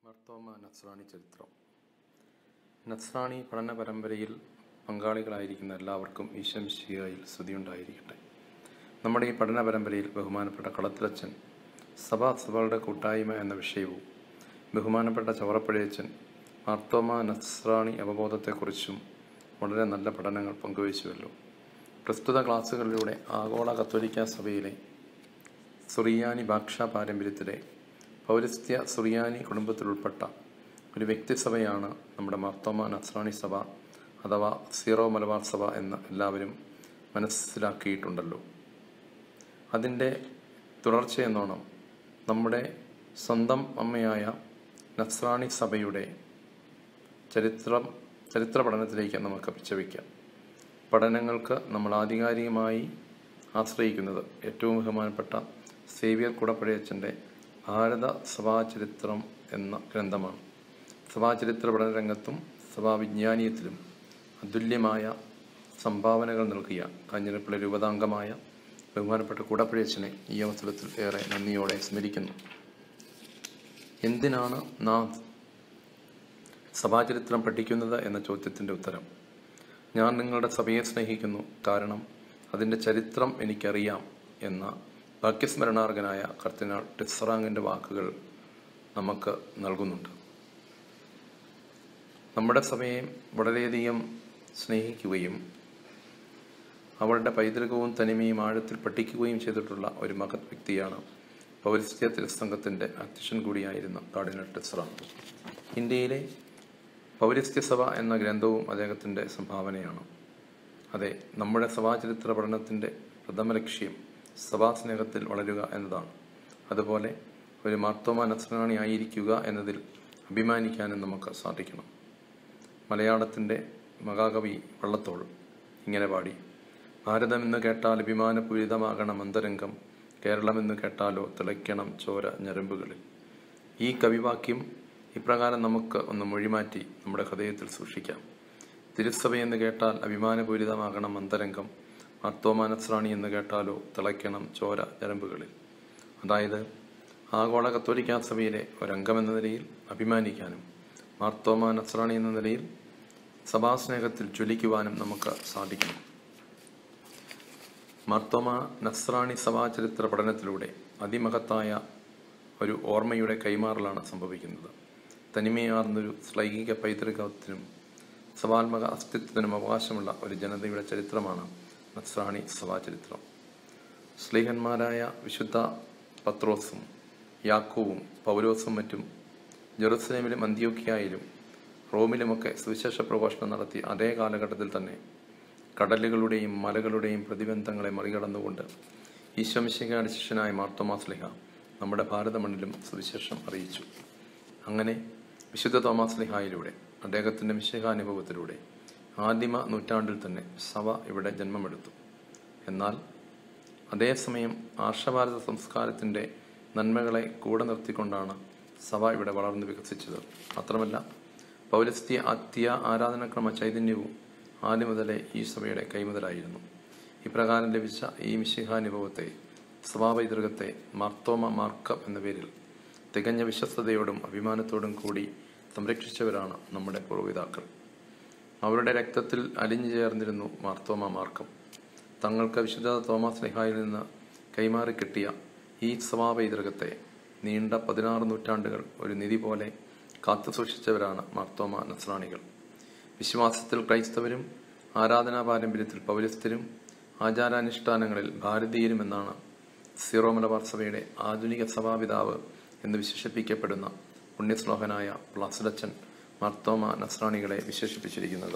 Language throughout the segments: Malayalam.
മർത്തോമ നസ്രാണി ചരിത്രം നസ്രാണി പഠന പരമ്പരയിൽ പങ്കാളികളായിരിക്കുന്ന എല്ലാവർക്കും ഈശംശിയായിൽ സ്തുതിയുണ്ടായിരിക്കട്ടെ നമ്മുടെ ഈ പഠന പരമ്പരയിൽ ബഹുമാനപ്പെട്ട കളത്തിലച്ചൻ സഭാ സഭകളുടെ കൂട്ടായ്മ എന്ന വിഷയവും ബഹുമാനപ്പെട്ട ചവറപ്പഴയച്ചൻ മാർത്തോമ നസ്രാണി അവബോധത്തെക്കുറിച്ചും വളരെ നല്ല പഠനങ്ങൾ പങ്കുവച്ചുവല്ലോ പ്രസ്തുത ക്ലാസ്സുകളിലൂടെ ആഗോള കത്തോലിക്ക സഭയിലെ സുറിയാനി ഭാഷാ പാരമ്പര്യത്തിലെ പൗരസ്ത്യ സുറിയാനി കുടുംബത്തിലുൾപ്പെട്ട ഒരു വ്യക്തിസഭയാണ് നമ്മുടെ മാർത്തോമ നസ്രാണി സഭ അഥവാ സീറോ മലബാർ സഭ എന്ന് എല്ലാവരും മനസ്സിലാക്കിയിട്ടുണ്ടല്ലോ അതിൻ്റെ തുടർച്ചയെന്നോണം നമ്മുടെ സ്വന്തം അമ്മയായ നസ്രാണി സഭയുടെ ചരിത്രം ചരിത്ര പഠനത്തിലേക്ക് നമുക്ക് പിച്ചവയ്ക്കാം പഠനങ്ങൾക്ക് നമ്മൾ ആധികാരികമായി ആശ്രയിക്കുന്നത് ഏറ്റവും ബഹുമാനപ്പെട്ട സേവിയർ കുടപ്പഴയച്ചൻ്റെ ഭാരത സഭാചരിത്രം എന്ന ഗ്രന്ഥമാണ് സഭാചരിത്ര പഠനരംഗത്തും സഭാവിജ്ഞാനീയത്തിലും അതുല്യമായ സംഭാവനകൾ നൽകിയ കാഞ്ഞിരപ്പള്ളി രൂപതാംഗമായ ബഹുമാനപ്പെട്ട കുടപ്പഴയച്ചനെ ഈ അവസരത്തിൽ ഏറെ നന്ദിയോടെ സ്മരിക്കുന്നു എന്തിനാണ് നാം സഭാചരിത്രം പഠിക്കുന്നത് എന്ന ചോദ്യത്തിൻ്റെ ഉത്തരം ഞാൻ നിങ്ങളുടെ സഭയെ സ്നേഹിക്കുന്നു കാരണം അതിൻ്റെ ചരിത്രം എനിക്കറിയാം എന്ന ഭാഗ്യസ്മരണാർഹനായ കർത്തിനാൾ ടിസ്റാങ്ങിൻ്റെ വാക്കുകൾ നമുക്ക് നൽകുന്നുണ്ട് നമ്മുടെ സഭയെ വളരെയധികം സ്നേഹിക്കുകയും അവളുടെ പൈതൃകവും തനിമയും ആഴത്തിൽ പഠിക്കുകയും ചെയ്തിട്ടുള്ള ഒരു മഹത് വ്യക്തിയാണ് പൗരസ്ത്യ തിരുസംഘത്തിൻ്റെ അധ്യക്ഷൻ കൂടിയായിരുന്ന കാർഡിനൽ ടിസ്റാങ് ഇന്ത്യയിലെ പൗരസ്ത്യ സഭ എന്ന ഗ്രന്ഥവും അദ്ദേഹത്തിൻ്റെ സംഭാവനയാണ് അതെ നമ്മുടെ സഭാചരിത്ര പഠനത്തിൻ്റെ പ്രഥമ ലക്ഷ്യം സഭാസ്നേഹത്തിൽ വളരുക എന്നതാണ് അതുപോലെ ഒരു മാർത്തോമ നസ്രാണി ആയിരിക്കുക എന്നതിൽ അഭിമാനിക്കാനും നമുക്ക് സാധിക്കണം മലയാളത്തിൻ്റെ മഹാകവി വള്ളത്തോൾ ഇങ്ങനെ പാടി ഭാരതമെന്ന് കേട്ടാൽ അഭിമാനപൂരിതമാകണം അന്തരംഗം കേരളമെന്ന് കേട്ടാലോ തിളയ്ക്കണം ചോര ഞരമ്പുകളിൽ ഈ കവിവാക്യം ഇപ്രകാരം നമുക്ക് ഒന്ന് മൊഴിമാറ്റി നമ്മുടെ ഹൃദയത്തിൽ സൂക്ഷിക്കാം തിരുസഭയെന്ന് കേട്ടാൽ അഭിമാനപൂരിതമാകണം അന്തരംഗം മാർത്തോമാനസ്രാണി എന്ന് കേട്ടാലോ തിളയ്ക്കണം ചോര ഞരമ്പുകളിൽ അതായത് ആഗോള കത്തോലിക്കാ സഭയിലെ ഒരംഗമെന്ന നിലയിൽ അഭിമാനിക്കാനും മാർത്തോമാ നസ്രാണി എന്ന നിലയിൽ സഭാസ്നേഹത്തിൽ ജ്വലിക്കുവാനും നമുക്ക് സാധിക്കണം മാർത്തോമ നസ്രാണി സഭാചരിത്ര പഠനത്തിലൂടെ അതിമഹത്തായ ഒരു ഓർമ്മയുടെ കൈമാറലാണ് സംഭവിക്കുന്നത് തനിമയാർന്നൊരു ശ്ലൈംഗിക പൈതൃകത്തിനും സഭാത്മക അസ്തിത്വത്തിനും അവകാശമുള്ള ഒരു ജനതയുടെ ചരിത്രമാണ് നസ്രാണി സഭാചരിത്രം സ്ലീഹന്മാരായ വിശുദ്ധ പത്രോസും യാക്കോവും പൗലോസും മറ്റും ജെറുസലേമിലും അന്ത്യോക്കിയായാലും റോമിലുമൊക്കെ സുവിശേഷ പ്രഘോഷണം നടത്തി അതേ കാലഘട്ടത്തിൽ തന്നെ കടലുകളുടെയും മലകളുടെയും പ്രതിബന്ധങ്ങളെ മറികടന്നുകൊണ്ട് ഈശ്വമിശികയുടെ ശിഷ്യനായ മാർത്തോമാസ്ലിഹ നമ്മുടെ ഭാരതമണ്ണിലും സുവിശേഷം അറിയിച്ചു അങ്ങനെ വിശുദ്ധ തോമാസ്ലിഹായിലൂടെ അദ്ദേഹത്തിൻ്റെ മിശിഹാനുഭവത്തിലൂടെ ആദിമ നൂറ്റാണ്ടിൽ തന്നെ സഭ ഇവിടെ ജന്മമെടുത്തു എന്നാൽ അതേസമയം ആർഷഭാരത സംസ്കാരത്തിൻ്റെ നന്മകളെ കൂടെ നിർത്തിക്കൊണ്ടാണ് സഭ ഇവിടെ വളർന്നു വികസിച്ചത് മാത്രമല്ല പൗരസ്ത്യ അത്യ ആരാധനക്രമ ചൈതന്യവും ആദ്യം മുതലേ ഈ സഭയുടെ കൈമുതലായിരുന്നു ഇപ്രകാരം ലഭിച്ച ഈ മിശിഹാനുഭവത്തെ സഭാപൈതൃകത്തെ മാർത്തോമ മാർക്കം എന്ന പേരിൽ തികഞ്ഞ വിശ്വസ്തയോടും അഭിമാനത്തോടും കൂടി സംരക്ഷിച്ചവരാണ് നമ്മുടെ പൂർവ്വപിതാക്കൾ അവരുടെ രക്തത്തിൽ അലിഞ്ഞു ചേർന്നിരുന്നു മാർത്തോമ മാർക്കം തങ്ങൾക്ക് വിശുദ്ധ തോമസ് ലിഹായിൽ നിന്ന് കൈമാറി കിട്ടിയ ഈ സഭാപൈതൃകത്തെ നീണ്ട പതിനാറ് നൂറ്റാണ്ടുകൾ ഒരു നിധി പോലെ കാത്തു സൂക്ഷിച്ചവരാണ് മാർത്തോമ നസ്രാണികൾ വിശ്വാസത്തിൽ ക്രൈസ്തവരും ആരാധനാ പാരമ്പര്യത്തിൽ പൗരസ്ഥരും ആചാരാനുഷ്ഠാനങ്ങളിൽ ഭാരതീയരും എന്നാണ് സീറോ മലബാർ സഭയുടെ ആധുനിക സഭാപിതാവ് എന്ന് വിശേഷിപ്പിക്കപ്പെടുന്ന പുണ്യശ്ലോകനായ പ്ലാസിഡച്ചൻ മാർത്തോമ നസ്രാണികളെ വിശേഷിപ്പിച്ചിരിക്കുന്നത്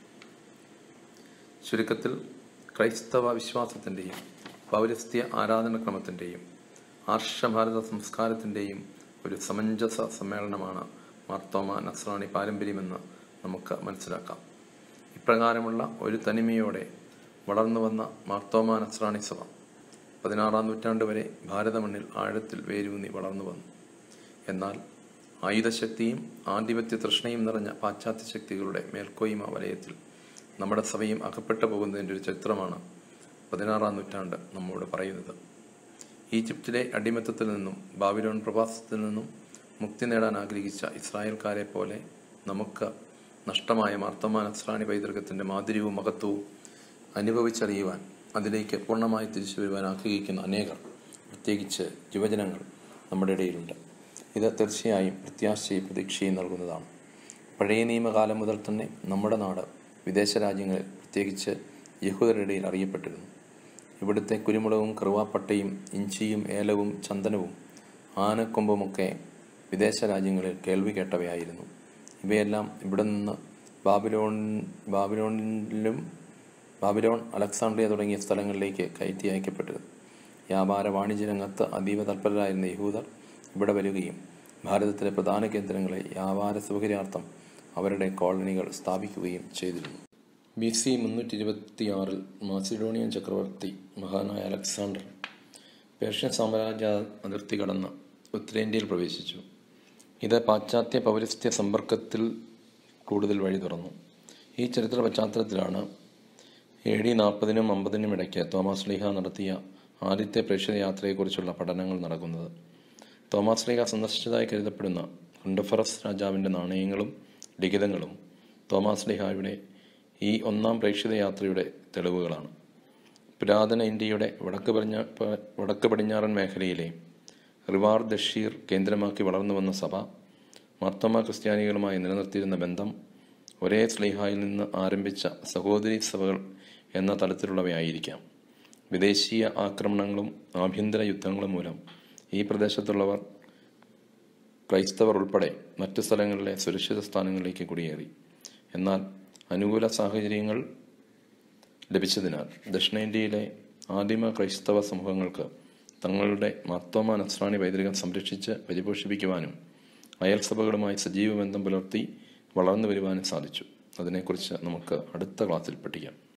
ചുരുക്കത്തിൽ ക്രൈസ്തവ വിശ്വാസത്തിൻ്റെയും പൗരസ്ത്യ ആരാധനക്രമത്തിൻ്റെയും ആർഷഭാരത സംസ്കാരത്തിൻ്റെയും ഒരു സമഞ്ജസ സമ്മേളനമാണ് മാർത്തോമ നസ്രാണി പാരമ്പര്യമെന്ന് നമുക്ക് മനസ്സിലാക്കാം ഇപ്രകാരമുള്ള ഒരു തനിമയോടെ വളർന്നു വന്ന മാർത്തോമ നസ്രാണി സഭ പതിനാറാം നൂറ്റാണ്ട് വരെ ഭാരതമണ്ണിൽ ആഴത്തിൽ വേരൂന്നി വളർന്നു വന്നു എന്നാൽ ആയുധശക്തിയും ആധിപത്യ തൃഷ്ണയും നിറഞ്ഞ പാശ്ചാത്യ ശക്തികളുടെ മേൽക്കോയ്മ വലയത്തിൽ നമ്മുടെ സഭയും അകപ്പെട്ടു പോകുന്നതിൻ്റെ ഒരു ചരിത്രമാണ് പതിനാറാം നൂറ്റാണ്ട് നമ്മോട് പറയുന്നത് ഈജിപ്തിലെ അടിമത്തത്തിൽ നിന്നും ബാബിലോൺ പ്രവാസത്തിൽ നിന്നും മുക്തി നേടാൻ ആഗ്രഹിച്ച ഇസ്രായേൽക്കാരെ പോലെ നമുക്ക് നഷ്ടമായ മാർത്തമാ നസ്രാണി പൈതൃകത്തിൻ്റെ മാധുര്യവും മഹത്വവും അനുഭവിച്ചറിയുവാൻ അതിലേക്ക് പൂർണ്ണമായി തിരിച്ചു വരുവാൻ ആഗ്രഹിക്കുന്ന അനേകർ പ്രത്യേകിച്ച് യുവജനങ്ങൾ നമ്മുടെ ഇടയിലുണ്ട് ഇത് തീർച്ചയായും പ്രത്യാശയും പ്രതീക്ഷയും നൽകുന്നതാണ് പഴയ നിയമകാലം മുതൽ തന്നെ നമ്മുടെ നാട് വിദേശ രാജ്യങ്ങളിൽ പ്രത്യേകിച്ച് യഹൂദരുടെ ഇടയിൽ അറിയപ്പെട്ടിരുന്നു ഇവിടുത്തെ കുരുമുളകും കറുവാപ്പട്ടയും ഇഞ്ചിയും ഏലവും ചന്ദനവും ആനക്കൊമ്പുമൊക്കെ വിദേശ രാജ്യങ്ങളിൽ കേൾവി കേട്ടവയായിരുന്നു ഇവയെല്ലാം ഇവിടെ നിന്ന് ബാബിലോൺ ബാബിലോണിലും ബാബിലോൺ അലക്സാണ്ട്രിയ തുടങ്ങിയ സ്ഥലങ്ങളിലേക്ക് കയറ്റി അയക്കപ്പെട്ടിരുന്നു വ്യാപാര വാണിജ്യ രംഗത്ത് അതീവ തൽപരരായിരുന്ന യഹൂദർ ഇവിടെ വരികയും ഭാരതത്തിലെ പ്രധാന കേന്ദ്രങ്ങളെ വ്യാപാര സൗകര്യാർത്ഥം അവരുടെ കോളനികൾ സ്ഥാപിക്കുകയും ചെയ്തിരുന്നു ബി സി മുന്നൂറ്റി ഇരുപത്തിയാറിൽ മാസിഡോണിയൻ ചക്രവർത്തി മഹാനായ അലക്സാണ്ടർ പേർഷ്യൻ സാമ്രാജ്യ അതിർത്തി കടന്ന് ഉത്തരേന്ത്യയിൽ പ്രവേശിച്ചു ഇത് പാശ്ചാത്യ പൗരസ്ത്യ സമ്പർക്കത്തിൽ കൂടുതൽ വഴി തുറന്നു ഈ ചരിത്ര പശ്ചാത്തലത്തിലാണ് എ ഡി നാൽപ്പതിനും അമ്പതിനും ഇടയ്ക്ക് തോമസ് ലീഹ നടത്തിയ ആദ്യത്തെ പ്രേക്ഷിത യാത്രയെക്കുറിച്ചുള്ള പഠനങ്ങൾ നടക്കുന്നത് തോമസ് ലീഹ സന്ദർശിച്ചതായി കരുതപ്പെടുന്ന കുണ്ടഫറസ് രാജാവിൻ്റെ നാണയങ്ങളും ലിഖിതങ്ങളും തോമസ് ലീഹായുടെ ഈ ഒന്നാം പ്രേക്ഷിത യാത്രയുടെ തെളിവുകളാണ് പുരാതന ഇന്ത്യയുടെ വടക്ക് പടിഞ്ഞ വടക്ക് പടിഞ്ഞാറൻ മേഖലയിലെ റിവാർ ദഷീർ കേന്ദ്രമാക്കി വളർന്നു വന്ന സഭ മർത്തമ ക്രിസ്ത്യാനികളുമായി നിലനിർത്തിയിരുന്ന ബന്ധം ഒരേ സ്ലീഹായിൽ നിന്ന് ആരംഭിച്ച സഹോദരി സഭകൾ എന്ന തലത്തിലുള്ളവയായിരിക്കാം വിദേശീയ ആക്രമണങ്ങളും ആഭ്യന്തര യുദ്ധങ്ങളും മൂലം ഈ പ്രദേശത്തുള്ളവർ ക്രൈസ്തവർ ഉൾപ്പെടെ മറ്റു സ്ഥലങ്ങളിലെ സുരക്ഷിത സ്ഥാനങ്ങളിലേക്ക് കുടിയേറി എന്നാൽ അനുകൂല സാഹചര്യങ്ങൾ ലഭിച്ചതിനാൽ ദക്ഷിണേന്ത്യയിലെ ആദിമ ക്രൈസ്തവ സമൂഹങ്ങൾക്ക് തങ്ങളുടെ മാർത്തോമ നസ്രാണി പൈതൃകം സംരക്ഷിച്ച് പരിപോഷിപ്പിക്കുവാനും അയൽ സഭകളുമായി സജീവ ബന്ധം പുലർത്തി വളർന്നു വരുവാനും സാധിച്ചു അതിനെക്കുറിച്ച് നമുക്ക് അടുത്ത ക്ലാസ്സിൽ പഠിക്കാം